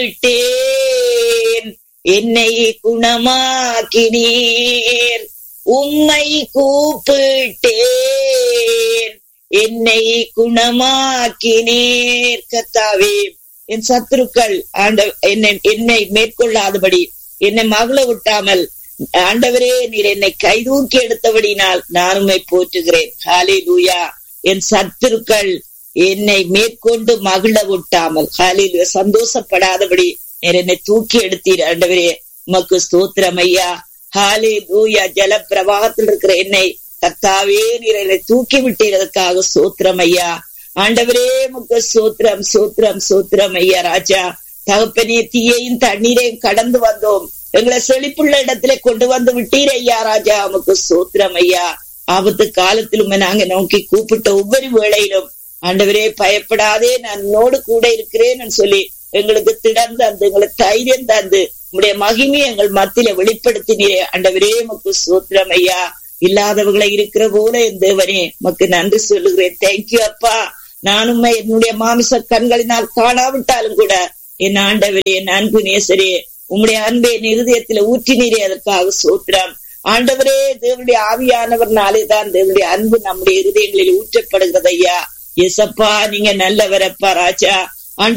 கூப்பிட்டேன் என்னை குணமாக்கினீர் உம்மை கூப்பிட்டேன் என்னை குணமாக்கினீர் கத்தாவே என் சத்துருக்கள் ஆண்ட என்னை என்னை மேற்கொள்ளாதபடி என்னை மகள விட்டாமல் ஆண்டவரே நீர் என்னை கைதூக்கி எடுத்தபடினால் நான் உம்மை போற்றுகிறேன் ஹாலே லூயா என் சத்துருக்கள் என்னை மேற்கொண்டு மகிழ விட்டாமல் ஹாலில் சந்தோஷப்படாதபடி நீர் என்னை தூக்கி எடுத்தீர் ஆண்டவரே உமக்கு ஸ்தோத்திரம் ஐயா ஹாலே லூயா ஜல பிரவாகத்தில் இருக்கிற என்னை கர்த்தாவே நீர் என்னை தூக்கி விட்டீரதுக்காக சோத்திரம் ஐயா ஆண்டவரே முக்க சோத்திரம் சோத்திரம் சோத்திரம் ஐயா ராஜா தகப்பனே தீயையும் தண்ணீரையும் கடந்து வந்தோம் எங்களை செழிப்புள்ள இடத்துல கொண்டு வந்து விட்டீர் ஐயா ராஜா உமக்கு சோத்திரம் ஐயா ஆபத்து காலத்திலும் நாங்க நோக்கி கூப்பிட்ட ஒவ்வொரு வேளையிலும் ஆண்டவரே பயப்படாதே நான் உன்னோடு கூட இருக்கிறேன்னு சொல்லி எங்களுக்கு திடந்து அந்த எங்களுக்கு தைரியம் தந்து உங்களுடைய மகிமை எங்கள் மத்தியில வெளிப்படுத்தினீரே ஆண்டவரே உமக்கு சோத்திரம் ஐயா இல்லாதவர்களை இருக்கிற போல என் தேவனே உமக்கு நன்றி சொல்லுகிறேன் தேங்க்யூ அப்பா நானும் என்னுடைய மாமிச கண்களினால் காணாவிட்டாலும் கூட என் ஆண்டவரே என் அன்பு நேசரே உம்முடைய அன்பை என் இருதயத்துல ஊற்றினீரே அதற்காக சோத்திரம் ஆண்டவரே தேவனுடைய ஆவியானவர்னாலே தான் தேவனுடைய அன்பு நம்முடைய இருதயங்களில் ஊற்றப்படுகிறது ஐயா எசப்பா நீங்க நல்லவரப்பா ராஜா